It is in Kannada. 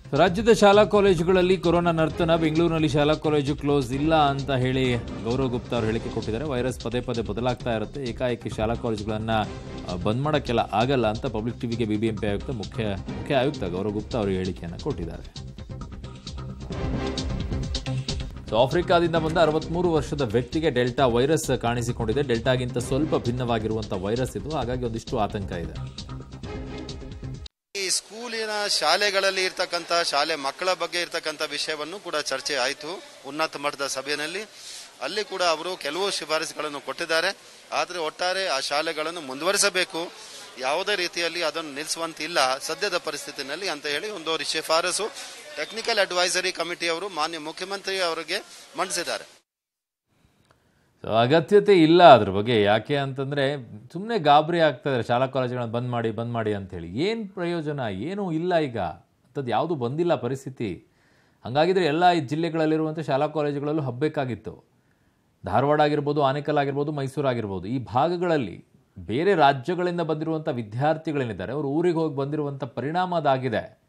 ರಾಜ್ಯದ ಶಾಲಾ ಕಾಲೇಜುಗಳಲ್ಲಿ ಕೊರೋನಾ ನರ್ತನ ಬೆಂಗಳೂರಿನಲ್ಲಿ ಶಾಲಾ ಕಾಲೇಜು ಕ್ಲೋಸ್ ಇಲ್ಲ ಅಂತ ಹೇಳಿ ಗೌರವ್ ಗುಪ್ತಾ ಅವರು ಹೇಳಿಕೆ ಕೊಟ್ಟಿದ್ದಾರೆ ವೈರಸ್ ಪದೇ ಪದೇ ಬದಲಾಗ್ತಾ ಇರುತ್ತೆ ಏಕಾಏಕಿ ಶಾಲಾ ಕಾಲೇಜುಗಳನ್ನ ಆ, ಬಂದ್ ಮಾಡೋಕ್ಕೆಲ್ಲ ಆಗಲ್ಲ ಅಂತ ಪಬ್ಲಿಕ್ ಟಿವಿಗೆ ಬಿಬಿಎಂಪಿ ಆಯುಕ್ತ ಮುಖ್ಯ ಮುಖ್ಯ ಆಯುಕ್ತ ಗೌರವ್ ಗುಪ್ತಾ ಅವರು ಹೇಳಿಕೆಯನ್ನು ಕೊಟ್ಟಿದ್ದಾರೆ ಸೊ ಆಫ್ರಿಕಾದಿಂದ ಬಂದ ಅರವತ್ಮೂರು ವರ್ಷದ ವ್ಯಕ್ತಿಗೆ ಡೆಲ್ಟಾ ವೈರಸ್ ಕಾಣಿಸಿಕೊಂಡಿದೆ ಡೆಲ್ಟಾಗಿಂತ ಸ್ವಲ್ಪ ಭಿನ್ನವಾಗಿರುವಂಥ ವೈರಸ್ ಇದು ಹಾಗಾಗಿ ಒಂದಿಷ್ಟು ಆತಂಕ ಇದೆ ಈ ಸ್ಕೂಲಿನ ಶಾಲೆಗಳಲ್ಲಿ ಇರ್ತಕ್ಕಂಥ ಶಾಲೆ ಮಕ್ಕಳ ಬಗ್ಗೆ ಇರ್ತಕ್ಕಂಥ ವಿಷಯವನ್ನು ಕೂಡ ಚರ್ಚೆ ಆಯಿತು ಉನ್ನತ ಮಟ್ಟದ ಸಭೆಯಲ್ಲಿ ಅಲ್ಲಿ ಕೂಡ ಅವರು ಕೆಲವು ಶಿಫಾರಸುಗಳನ್ನು ಕೊಟ್ಟಿದ್ದಾರೆ ಆದರೆ ಒಟ್ಟಾರೆ ಆ ಶಾಲೆಗಳನ್ನು ಮುಂದುವರಿಸಬೇಕು ಯಾವುದೇ ರೀತಿಯಲ್ಲಿ ಅದನ್ನು ನಿಲ್ಲಿಸುವಂತಿಲ್ಲ ಸದ್ಯದ ಪರಿಸ್ಥಿತಿನಲ್ಲಿ ಅಂತ ಹೇಳಿ ಒಂದು ಶಿಫಾರಸು ಟೆಕ್ನಿಕಲ್ ಅಡ್ವೈಸರಿ ಕಮಿಟಿ ಅವರು ಮಾನ್ಯ ಮುಖ್ಯಮಂತ್ರಿ ಅವರಿಗೆ ಮಂಡಿಸಿದ್ದಾರೆ ಸೊ ಅಗತ್ಯತೆ ಇಲ್ಲ ಅದ್ರ ಬಗ್ಗೆ ಯಾಕೆ ಅಂತಂದ್ರೆ ಸುಮ್ಮನೆ ಗಾಬರಿ ಆಗ್ತಾ ಇದ್ದಾರೆ ಶಾಲಾ ಕಾಲೇಜುಗಳನ್ನ ಬಂದ್ ಮಾಡಿ ಬಂದ್ ಮಾಡಿ ಅಂತೇಳಿ ಏನು ಪ್ರಯೋಜನ ಏನೂ ಇಲ್ಲ ಈಗ ಅಂಥದ್ದು ಯಾವುದು ಬಂದಿಲ್ಲ ಪರಿಸ್ಥಿತಿ ಹಂಗಾಗಿದ್ರೆ ಎಲ್ಲ ಈ ಜಿಲ್ಲೆಗಳಲ್ಲಿರುವಂಥ ಶಾಲಾ ಕಾಲೇಜುಗಳಲ್ಲೂ ಹಬ್ಬಬೇಕಾಗಿತ್ತು ಧಾರವಾಡ ಆಗಿರ್ಬೋದು ಆನೇಕಲ್ ಆಗಿರ್ಬೋದು ಮೈಸೂರು ಆಗಿರ್ಬೋದು ಈ ಭಾಗಗಳಲ್ಲಿ ಬೇರೆ ರಾಜ್ಯಗಳಿಂದ ಬಂದಿರುವಂಥ ವಿದ್ಯಾರ್ಥಿಗಳೇನಿದ್ದಾರೆ ಅವರು ಊರಿಗೆ ಹೋಗಿ ಬಂದಿರುವಂಥ ಪರಿಣಾಮ ಅದಾಗಿದೆ